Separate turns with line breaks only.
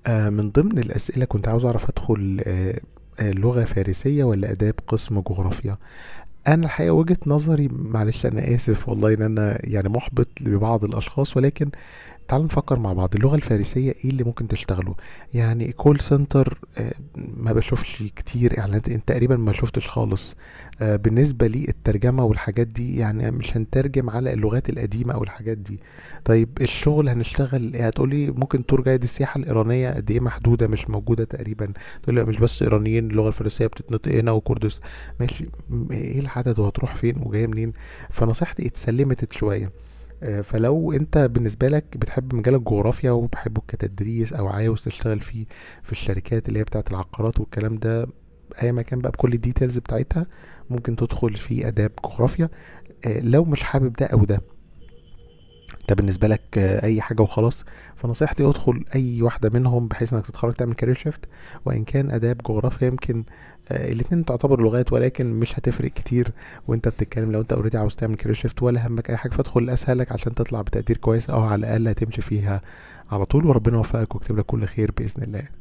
آه، من ضمن الأسئلة كنت عاوز أعرف أدخل آه، آه، لغة فارسية ولا آداب قسم جغرافيا أنا الحقيقة وجهة نظري معلش أنا آسف والله إن أنا يعني محبط لبعض الأشخاص ولكن تعالوا نفكر مع بعض اللغة الفارسية ايه اللي ممكن تشتغله يعني كول سنتر آه، ما بشوفش كتير اعلانات انت تقريبا ما شفتش خالص آه، بالنسبة لي الترجمة والحاجات دي يعني مش هنترجم على اللغات القديمة او الحاجات دي طيب الشغل هنشتغل ايه هتقولي ممكن تور جايد السياحة الإيرانية قد ايه محدودة مش موجودة تقريبا تقولي لا، مش بس إيرانيين اللغة الفارسية بتتنطق هنا وكردستان ماشي م- ايه العدد وهتروح فين وجاية منين فنصيحتي اتسلمت شوية آه، فلو انت بالنسبة لك بتحب مجال الجغرافيا وبحبه كتدريس او عاوز تشتغل فيه في الشركات اللي هي بتاعت العقارات والكلام ده اي مكان بقى بكل الديتيلز بتاعتها ممكن تدخل في اداب جغرافيا آه، لو مش حابب ده او ده انت بالنسبة لك آه، اي حاجة وخلاص فنصيحتي ادخل اي واحدة منهم بحيث انك تتخرج تعمل كارير شيفت وان كان اداب جغرافيا يمكن آه، الاتنين تعتبر لغات ولكن مش هتفرق كتير وانت بتتكلم لو انت اوريدي عاوز تعمل كارير شيفت ولا همك اي حاجه فادخل الاسهل لك عشان تطلع بتقدير كويس او على الاقل هتمشي فيها على طول وربنا يوفقك ويكتب لك كل خير باذن الله